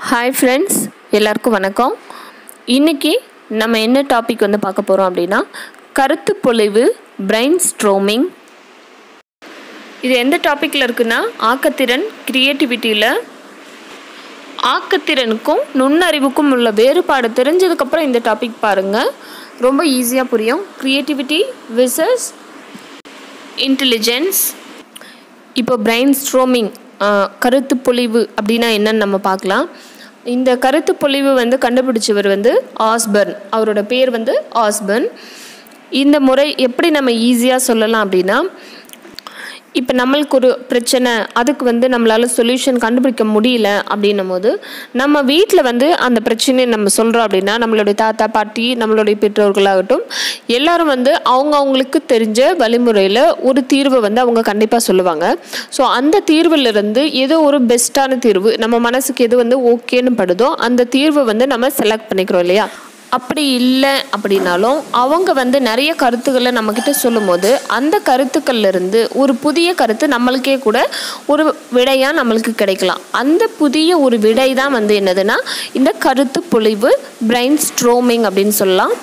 Hi friends எல்லாருக்கும் வணக்கம் இன்றைக்கி நம்ம என்ன டாபிக் வந்து பார்க்க போகிறோம் அப்படின்னா கருத்து பொழிவு பிரெயின் ஸ்ட்ரோமிங் இது எந்த டாப்பிக்கில் இருக்குன்னா ஆக்கத்திறன் க்ரியேட்டிவிட்டியில் ஆக்கத்திறனுக்கும் நுண்ணறிவுக்கும் உள்ள வேறுபாடு தெரிஞ்சதுக்கப்புறம் இந்த டாபிக் பாருங்கள் ரொம்ப ஈஸியாக புரியும் க்ரியேட்டிவிட்டி விசஸ் இன்டெலிஜென்ஸ் இப்போ பிரெயின் ஸ்ட்ரோமிங் கருத்து பொழிவு அப்படின்னா என்னன்னு நம்ம பார்க்கலாம் இந்த கருத்து பொழிவு வந்து கண்டுபிடிச்சவர் வந்து ஆஸ்பர்ன் அவரோட பேர் வந்து ஆஸ்பர்ன் இந்த முறை எப்படி நம்ம ஈஸியாக சொல்லலாம் அப்படின்னா இப்போ நம்மளுக்கு ஒரு பிரச்சனை அதுக்கு வந்து நம்மளால் சொல்யூஷன் கண்டுபிடிக்க முடியல அப்படின்னும் போது நம்ம வீட்டில் வந்து அந்த பிரச்சனையை நம்ம சொல்கிறோம் அப்படின்னா நம்மளுடைய தாத்தா பாட்டி நம்மளுடைய பெற்றோர்களாகட்டும் எல்லாரும் வந்து அவங்க அவங்களுக்கு தெரிஞ்ச வழிமுறையில் ஒரு தீர்வை வந்து அவங்க கண்டிப்பாக சொல்லுவாங்க ஸோ அந்த தீர்விலிருந்து ஏதோ ஒரு பெஸ்ட்டான தீர்வு நம்ம மனசுக்கு எது வந்து ஓகேன்னு படுதோ அந்த தீர்வை வந்து நம்ம செலக்ட் பண்ணிக்கிறோம் இல்லையா அப்படி இல்லை அப்படின்னாலும் அவங்க வந்து நிறைய கருத்துக்களை நம்மக்கிட்ட சொல்லும்போது அந்த கருத்துக்கள்ல இருந்து ஒரு புதிய கருத்து நம்மளுக்கே கூட ஒரு விடையாக நம்மளுக்கு கிடைக்கலாம் அந்த புதிய ஒரு விடை தான் வந்து என்னதுன்னா இந்த கருத்து பொழிவு பிரெயின் ஸ்ட்ரோமிங் அப்படின்னு சொல்லலாம்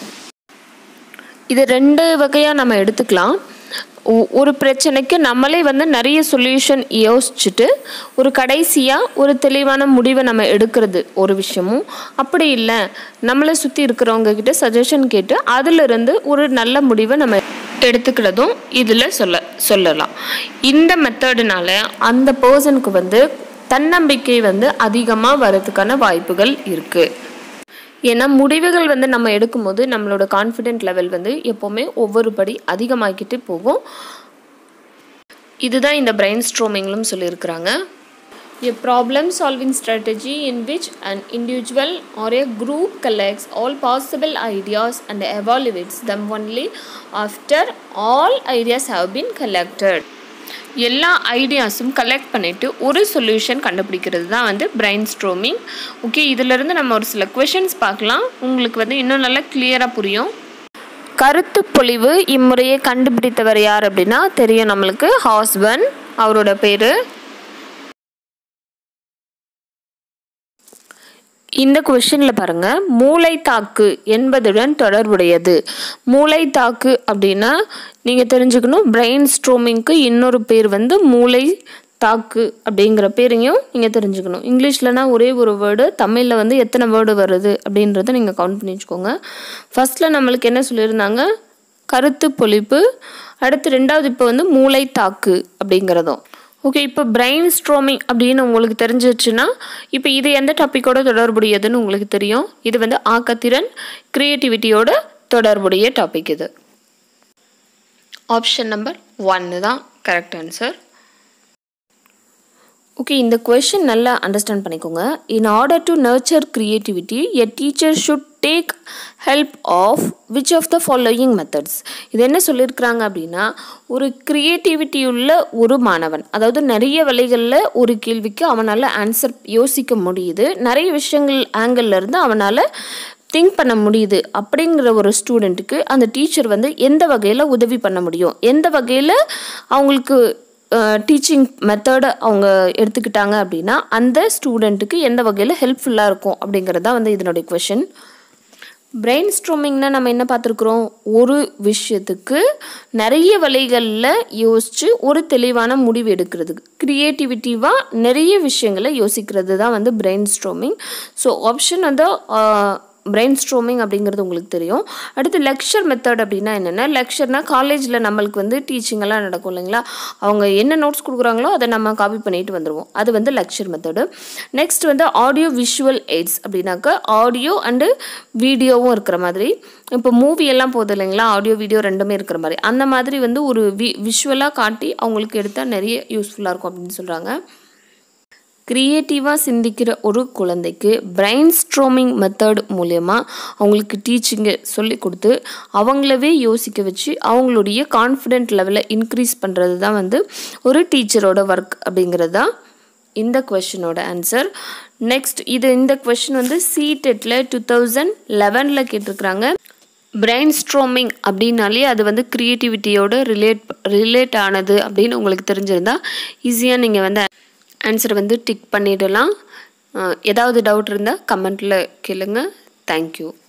இது ரெண்டு வகையாக நம்ம எடுத்துக்கலாம் ஒ- ஒரு பிரச்சனைக்கு நம்மளே வந்து நிறைய சொல்யூஷன் யோசிச்சுட்டு ஒரு கடைசியாக ஒரு தெளிவான முடிவை நம்ம எடுக்கிறது ஒரு விஷயமும் அப்படி இல்லை நம்மளை சுற்றி இருக்கிறவங்க கிட்ட சஜஷன் கேட்டு அதிலிருந்து ஒரு நல்ல முடிவை நம்ம எடுத்துக்கிறதும் இதில் சொல்ல சொல்லலாம் இந்த மெத்தடுனால அந்த பர்சனுக்கு வந்து தன்னம்பிக்கை வந்து அதிகமாக வரதுக்கான வாய்ப்புகள் இருக்குது ஏன்னா முடிவுகள் வந்து நம்ம எடுக்கும்போது நம்மளோட கான்ஃபிடென்ட் லெவல் வந்து எப்போவுமே ஒவ்வொரு படி அதிகமாகிக்கிட்டு போகும் இதுதான் இந்த பிரெயின் ஸ்ட்ரோமிங்லும் சொல்லியிருக்கிறாங்க A problem solving strategy in which an individual or a group collects all possible ideas and evaluates them only after all ideas have been collected. எல்லா ஐடியாஸும் கலெக்ட் பண்ணிவிட்டு ஒரு சொல்யூஷன் கண்டுபிடிக்கிறது தான் வந்து பிரெயின் ஸ்ட்ரோமிங் ஓகே இதிலிருந்து நம்ம ஒரு சில கொஷின்ஸ் பார்க்கலாம் உங்களுக்கு வந்து இன்னும் நல்லா கிளியராக புரியும் கருத்து பொழிவு இம்முறையை கண்டுபிடித்தவர் யார் அப்படின்னா தெரியும் நம்மளுக்கு ஹாஸ்பன் அவரோட பேர் இந்த கொஷினில் பாருங்கள் மூளைத்தாக்கு என்பதுடன் தொடர்புடையது மூளைத்தாக்கு அப்படின்னா நீங்கள் தெரிஞ்சுக்கணும் பிரெயின் ஸ்ட்ரோமிங்க்கு இன்னொரு பேர் வந்து மூளை தாக்கு அப்படிங்கிற பேரையும் நீங்கள் தெரிஞ்சுக்கணும் இங்கிலீஷ்லனா ஒரே ஒரு வேர்டு தமிழில் வந்து எத்தனை வேர்டு வருது அப்படின்றத நீங்கள் கவுண்ட் பண்ணி வச்சுக்கோங்க ஃபஸ்ட்டில் நம்மளுக்கு என்ன சொல்லியிருந்தாங்க கருத்து பொழிப்பு அடுத்து ரெண்டாவது இப்போ வந்து மூளை தாக்கு அப்படிங்கிறதும் ஓகே இப்போ பிரெயின் ஸ்ட்ரோமிங் அப்படின்னு உங்களுக்கு தெரிஞ்சிச்சுன்னா இப்போ இது எந்த டாப்பிக்கோட தொடர்புடையதுன்னு உங்களுக்கு தெரியும் இது வந்து ஆக்கத்திறன் க்ரியேட்டிவிட்டியோட தொடர்புடைய டாபிக் இது ஆப்ஷன் நம்பர் ஒன்று தான் கரெக்ட் ஆன்சர் ஓகே இந்த கொஷின் நல்லா அண்டர்ஸ்டாண்ட் பண்ணிக்கோங்க in order to nurture creativity a teacher should take help of which of the following methods இது என்ன சொல்லியிருக்கிறாங்க அப்படின்னா ஒரு கிரியேட்டிவிட்டி உள்ள ஒரு மாணவன் அதாவது நிறைய வழிகளில் ஒரு கேள்விக்கு அவனால் ஆன்சர் யோசிக்க முடியுது நிறைய விஷயங்கள் ஆங்கிள் இருந்து அவனால் திங்க் பண்ண முடியுது அப்படிங்கிற ஒரு ஸ்டூடெண்ட்டுக்கு அந்த டீச்சர் வந்து எந்த வகையில் உதவி பண்ண முடியும் எந்த வகையில் அவங்களுக்கு டீச்சிங் மெத்தடை அவங்க எடுத்துக்கிட்டாங்க அப்படின்னா அந்த ஸ்டூடெண்ட்டுக்கு எந்த வகையில் ஹெல்ப்ஃபுல்லாக இருக்கும் அப்படிங்கிறது தான் வந்து இதனுடைய கொஷின் பிரெயின் ஸ்ட்ரோமிங்னா நம்ம என்ன பார்த்துருக்குறோம் ஒரு விஷயத்துக்கு நிறைய வழிகளில் யோசித்து ஒரு தெளிவான முடிவு எடுக்கிறதுக்கு க்ரியேட்டிவிட்டிவாக நிறைய விஷயங்களை யோசிக்கிறது தான் வந்து பிரெயின் ஸ்ட்ரோமிங் ஸோ ஆப்ஷன் வந்து பிரெயின் ஸ்ட்ரோமிங் அப்படிங்கிறது உங்களுக்கு தெரியும் அடுத்து லெக்சர் மெத்தட் அப்படின்னா என்னென்னா லெக்சர்னால் காலேஜில் நம்மளுக்கு வந்து டீச்சிங் எல்லாம் நடக்கும் இல்லைங்களா அவங்க என்ன நோட்ஸ் கொடுக்குறாங்களோ அதை நம்ம காப்பி பண்ணிட்டு வந்துடுவோம் அது வந்து லெக்சர் மெத்தடு நெக்ஸ்ட் வந்து ஆடியோ விஷுவல் எய்ட்ஸ் அப்படின்னாக்கா ஆடியோ அண்டு வீடியோவும் இருக்கிற மாதிரி இப்போ மூவி எல்லாம் போகுது இல்லைங்களா ஆடியோ வீடியோ ரெண்டுமே இருக்கிற மாதிரி அந்த மாதிரி வந்து ஒரு வி விஷுவலாக காட்டி அவங்களுக்கு எடுத்தால் நிறைய யூஸ்ஃபுல்லாக இருக்கும் அப்படின்னு சொல்கிறாங்க க்ரியேட்டிவாக சிந்திக்கிற ஒரு குழந்தைக்கு பிரெயின் ஸ்ட்ரோமிங் மெத்தட் மூலயமா அவங்களுக்கு டீச்சிங்கை சொல்லி கொடுத்து அவங்களவே யோசிக்க வச்சு அவங்களுடைய கான்ஃபிடென்ட் லெவலை இன்க்ரீஸ் பண்ணுறது தான் வந்து ஒரு டீச்சரோட ஒர்க் அப்படிங்கிறது தான் இந்த கொஷினோட ஆன்சர் நெக்ஸ்ட் இது இந்த கொஷின் வந்து சிடெட்டில் டூ தௌசண்ட் லெவனில் கேட்டிருக்கிறாங்க பிரெயின் ஸ்ட்ரோமிங் அப்படின்னாலே அது வந்து க்ரியேட்டிவிட்டியோட ரிலேட் ரிலேட் ஆனது அப்படின்னு உங்களுக்கு தெரிஞ்சிருந்தா ஈஸியாக நீங்கள் வந்து ஆன்சர் வந்து டிக் பண்ணிடலாம் ஏதாவது டவுட் இருந்தால் கமெண்ட்டில் கேளுங்க தேங்க்யூ